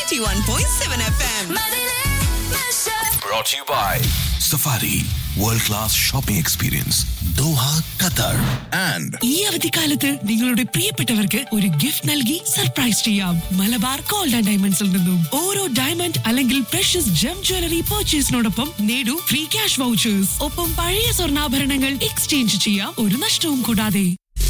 91.7 FM. Brought to you by Safari World Class Shopping Experience Doha, Qatar and ഈ അവധിക്കാലത്ത് നിങ്ങളുടെ പ്രിയപ്പെട്ടവർക്ക് ഒരു ഗിഫ്റ്റ് നൽകി സർപ്രൈസ് ചെയ്യാം മലബാർ ഗോൾഡ് ആൻഡ് ഡയമണ്ട്സിൽ നിന്നും ഓരോ ഡയമണ്ട് അല്ലെങ്കിൽ പ്രഷ്യസ് ജം ജ്വല്ലറി പർച്ചേസിനോടൊപ്പം നേടൂ ഫ്രീ ക്യാഷ് വൗച്ചേഴ്സ് ഒപ്പം പഴയ സ്വർണ്ണാഭരണങ്ങൾ എക്സ്ചേഞ്ച് ചെയ്യാം ഒരു നഷ്ടവും കൂടാതെ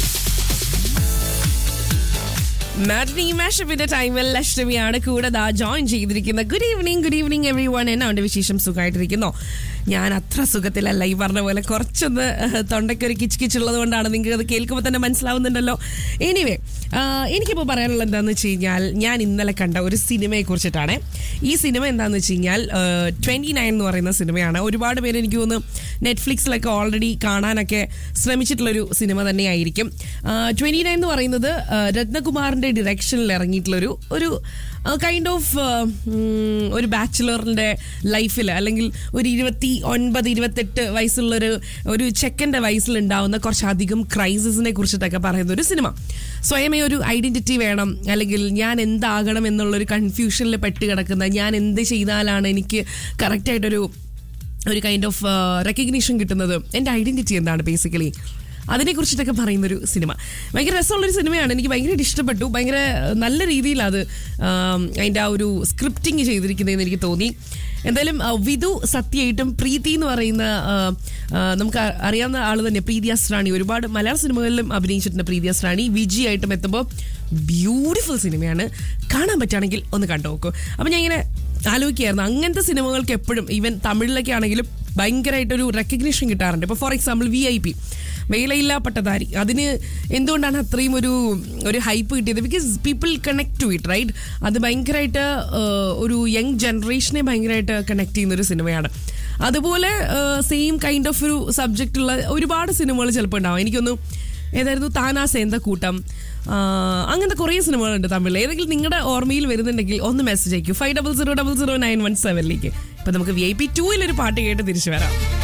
മാറ്റിനി മാഷപ്പിന്റെ ടൈമിൽ ലക്ഷ്മിയാണ് കൂടെ ദാ ജോയിൻ ചെയ്തിരിക്കുന്നത് good evening good evening everyone എന്നാ ഉണ്ട് വിശേഷം സുഖമായിട്ടിരിക്കുന്നോ ഞാൻ അത്ര സുഖത്തിലല്ല ഈ പറഞ്ഞ പോലെ കുറച്ചൊന്ന് ഏഹ്, തൊണ്ടയ്ക്കൊരു കിച്ച് കിച്ചുള്ളത് കൊണ്ടാണ് നിങ്ങൾക്ക് അത് കേൾക്കുമ്പോൾ തന്നെ മനസ്സിലാവുന്നുണ്ടല്ലോ എനിവേ എനിക്കിപ്പോൾ പറയാനുള്ളത് എന്താണെന്ന് വെച്ച് കഴിഞ്ഞാൽ ഞാൻ ഇന്നലെ കണ്ട ഒരു സിനിമയെ കുറിച്ചിട്ടാണ് ഈ സിനിമ എന്താണെന്ന് വെച്ച് കഴിഞ്ഞാൽ ട്വൻറ്റി നയൻ എന്ന് പറയുന്ന സിനിമയാണ് ഒരുപാട് പേര് എനിക്ക് തോന്നുന്നു നെറ്റ്ഫ്ലിക്സിലൊക്കെ ഓൾറെഡി കാണാനൊക്കെ ശ്രമിച്ചിട്ടുള്ളൊരു സിനിമ തന്നെയായിരിക്കും ട്വൻറ്റി നയൻ എന്ന് പറയുന്നത് ആ, രത്നകുമാറിന്റെ ഡിറക്ഷനിൽ ഇറങ്ങിയിട്ടുള്ളൊരു ഒരു കൈൻഡ് ഓഫ് ഒരു ബാച്ചിലറിന്റെ ലൈഫിൽ അല്ലെങ്കിൽ ഒരു ഇരുപത്തി ഒൻപത് ഇരുപത്തെട്ട് വയസ്സുള്ളൊരു ഒരു ചെക്കൻ്റെ വയസ്സിലുണ്ടാവുന്ന കുറച്ചധികം ക്രൈസിസിനെ കുറിച്ചിട്ടൊക്കെ പറയുന്ന ഒരു സിനിമ സ്വയമേ ഒരു ഐഡന്റിറ്റി വേണം അല്ലെങ്കിൽ ഞാൻ എന്താകണം എന്നുള്ളൊരു കൺഫ്യൂഷനിൽ പെട്ട് കിടക്കുന്ന ഞാൻ എന്ത് ചെയ്താലാണ് എനിക്ക് കറക്റ്റായിട്ടൊരു ഒരു കൈൻഡ് ഓഫ് റെക്കഗ്നീഷൻ കിട്ടുന്നത് എൻ്റെ ഐഡന്റിറ്റി എന്താണ് ബേസിക്കലി അതിനെ കുറിച്ചിട്ടൊക്കെ പറയുന്നൊരു സിനിമ ഭയങ്കര രസമുള്ളൊരു സിനിമയാണ് എനിക്ക് ഭയങ്കരമായിട്ട് ഇഷ്ടപ്പെട്ടു ഭയങ്കര നല്ല രീതിയിൽ അത് ആം, അതിൻ്റെ ആ ഒരു സ്ക്രിപ്റ്റിംഗ് ചെയ്തിരിക്കുന്നതെന്ന് എനിക്ക് തോന്നി എന്തായാലും ആ, വിധു സത്യമായിട്ടും പ്രീതി എന്ന് പറയുന്ന ആ, ആ, നമുക്ക് അ- അറിയാവുന്ന ആൾ തന്നെ പ്രീതി അസ്രാണി ഒരുപാട് മലയാള സിനിമകളിലും അഭിനയിച്ചിട്ടുണ്ട് പ്രീതി അസ്രാണി വിജി ആയിട്ടും എത്തുമ്പോൾ ബ്യൂട്ടിഫുൾ സിനിമയാണ് കാണാൻ പറ്റുകയാണെങ്കിൽ ഒന്ന് കണ്ടു നോക്കൂ അപ്പം ഞാൻ ഇങ്ങനെ ആലോചിക്കുകയായിരുന്നു അങ്ങനത്തെ സിനിമകൾക്ക് എപ്പോഴും ഈവൻ തമിഴിലൊക്കെ ആണെങ്കിലും ഭയങ്കരമായിട്ടൊരു റെക്കഗ്നീഷൻ കിട്ടാറുണ്ട് ഇപ്പോൾ for example V I P വേലയില്ലാ പട്ടധാരി അതിന് എന്തുകൊണ്ടാണ് അത്രയും ഒരു ഒരു ഹൈപ്പ് കിട്ടിയത് because people connect to it right അത് ഭയങ്കരമായിട്ട് ഒരു യങ് ജനറേഷനെ ഭയങ്കരമായിട്ട് കണക്ട് ചെയ്യുന്ന ഒരു സിനിമയാണ് അതുപോലെ സെയിം കൈൻഡ് ഓഫ് ഒരു സബ്ജക്റ്റ് ഉള്ള ഒരുപാട് സിനിമകൾ ചിലപ്പോൾ ഉണ്ടാവും എനിക്കൊന്ന് ഏതായിരുന്നു താനാ സേന്ത കൂട്ടം ആ, അങ്ങനത്തെ കുറേ സിനിമകളുണ്ട് തമിഴിൽ ഏതെങ്കിലും നിങ്ങളുടെ ഓർമ്മയിൽ വരുന്നുണ്ടെങ്കിൽ ഒന്ന് മെസ്സേജ് അയക്കൂ five double zero double zero nine one സെവനിലേക്ക് ഇപ്പൊ നമുക്ക് വി ഐ പി ടൂവിൽ ഒരു പാട്ട് കേട്ട് തിരിച്ചു വരാം